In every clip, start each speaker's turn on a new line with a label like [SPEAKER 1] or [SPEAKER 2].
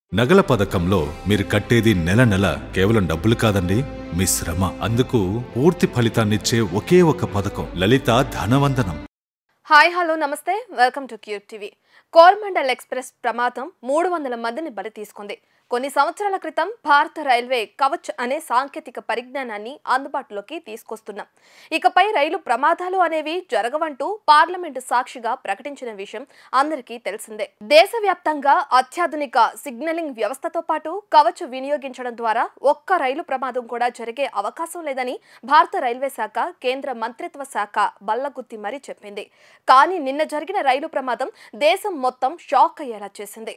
[SPEAKER 1] నగల పథకంలో మీరు కట్టేది నెల నెల కేవలం డబ్బులు కాదండి మీ శ్రమ అందుకు పూర్తి ఫలితాన్నిచ్చే ఒకే ఒక పథకం లలిత ధనవందనం
[SPEAKER 2] హాయ్ హలో నమస్తే welcome to cube TV Coromandel express ప్రమాదం మూడు వందల మందిని బలి తీసుకుంది కొన్ని సంవత్సరాల క్రితం భారత రైల్వే కవచ్ అనే సాంకేతిక పరిజ్ఞానాన్ని అందుబాటులోకి తీసుకొస్తున్నాం ఇకపై రైలు ప్రమాదాలు అనేవి జరగవంటూ పార్లమెంటు సాక్షిగా ప్రకటించిన విషయం అందరికీ తెలిసిందే దేశవ్యాప్తంగా అత్యాధునిక సిగ్నలింగ్ వ్యవస్థతో పాటు కవచ్ వినియోగించడం ద్వారా ఒక్క రైలు ప్రమాదం కూడా జరిగే అవకాశం లేదని భారత రైల్వే శాఖ కేంద్ర మంత్రిత్వ శాఖ బల్లగుత్తి మరీ చెప్పింది కానీ నిన్న జరిగిన రైలు ప్రమాదం దేశం మొత్తం షాక్ అయ్యేలా చేసింది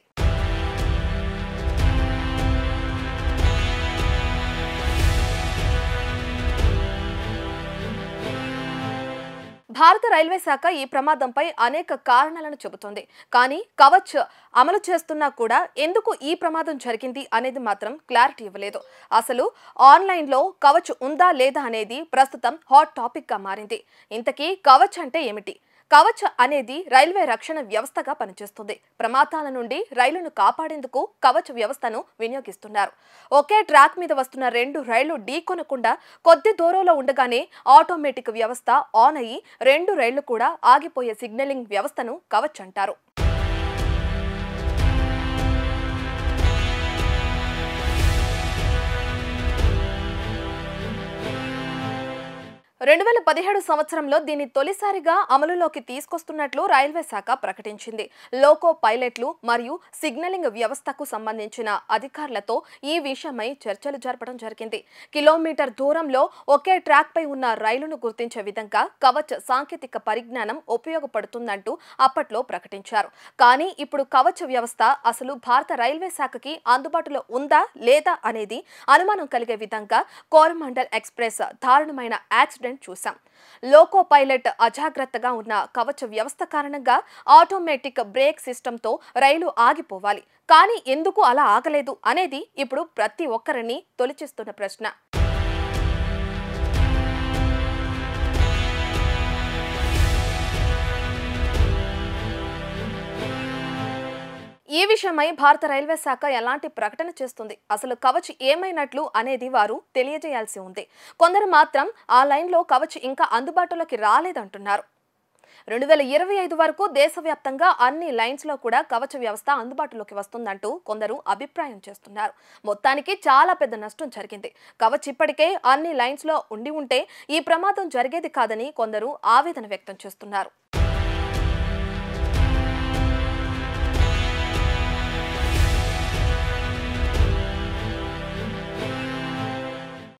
[SPEAKER 2] భారత రైల్వే శాఖ ఈ ప్రమాదంపై అనేక కారణాలను చెబుతోంది కానీ కవచ్ అమలు చేస్తున్నా కూడా ఎందుకు ఈ ప్రమాదం జరిగింది అనేది మాత్రం క్లారిటీ ఇవ్వలేదు అసలు ఆన్లైన్లో కవచ్ ఉందా లేదా అనేది ప్రస్తుతం హాట్ టాపిక్గా మారింది ఇంతకీ కవచ్ అంటే ఏమిటి కవచ్ అనేది రైల్వే రక్షణ వ్యవస్థగా పనిచేస్తుంది ప్రమాదాల నుండి రైలును కాపాడేందుకు కవచ్ వ్యవస్థను వినియోగిస్తున్నారు ఒకే ట్రాక్ మీద వస్తున్న రెండు రైళ్లు ఢీకొనకుండా కొద్ది దూరంలో ఉండగానే ఆటోమేటిక్ వ్యవస్థ ఆన్ అయ్యి రెండు రైళ్లు కూడా ఆగిపోయే సిగ్నలింగ్ వ్యవస్థను కవచ్ అంటారు రెండు వేల పదిహేడు సంవత్సరంలో దీన్ని తొలిసారిగా అమలులోకి తీసుకొస్తున్నట్లు రైల్వే శాఖ ప్రకటించింది లోకో పైలట్లు మరియు సిగ్నలింగ్ వ్యవస్థకు సంబంధించిన అధికారులతో ఈ విషయమై చర్చలు జరపడం జరిగింది కిలోమీటర్ దూరంలో ఒకే ట్రాక్ పై ఉన్న రైలును గుర్తించే విధంగా కవచ్ సాంకేతిక పరిజ్ఞానం ఉపయోగపడుతుందంటూ అప్పట్లో ప్రకటించారు కానీ ఇప్పుడు కవచ్ వ్యవస్థ అసలు భారత రైల్వే శాఖకి అందుబాటులో ఉందా లేదా అనేది అనుమానం కలిగే విధంగా కోరమండల్ ఎక్స్ప్రెస్ దారుణమైన యాక్సిడెంట్ చూశాం లోకో పైలట్ అజాగ్రత్తగా ఉన్న కవచ వ్యవస్థ కారణంగా ఆటోమేటిక్ బ్రేక్ సిస్టంతో రైలు ఆగిపోవాలి కానీ ఎందుకు అలా ఆగలేదు అనేది ఇప్పుడు ప్రతి ఒక్కరిని తొలిచిస్తున్న ప్రశ్న ఈ విషయమై భారత రైల్వే శాఖ ఎలాంటి ప్రకటన చేస్తుంది అసలు కవచ్ ఏమైనట్లు అనేది వారు తెలియజేయాల్సి ఉంది కొందరు మాత్రం ఆ లైన్లో కవచ్ ఇంకా అందుబాటులోకి రాలేదంటున్నారు రెండు వేల ఇరవై ఐదు వరకు దేశవ్యాప్తంగా అన్ని లైన్స్లో కూడా కవచ వ్యవస్థ అందుబాటులోకి వస్తుందంటూ కొందరు అభిప్రాయం చేస్తున్నారు మొత్తానికి చాలా పెద్ద నష్టం జరిగింది కవచ్ ఇప్పటికే అన్ని లైన్స్లో ఉండి ఉంటే ఈ ప్రమాదం జరిగేది కాదని కొందరు ఆవేదన వ్యక్తం చేస్తున్నారు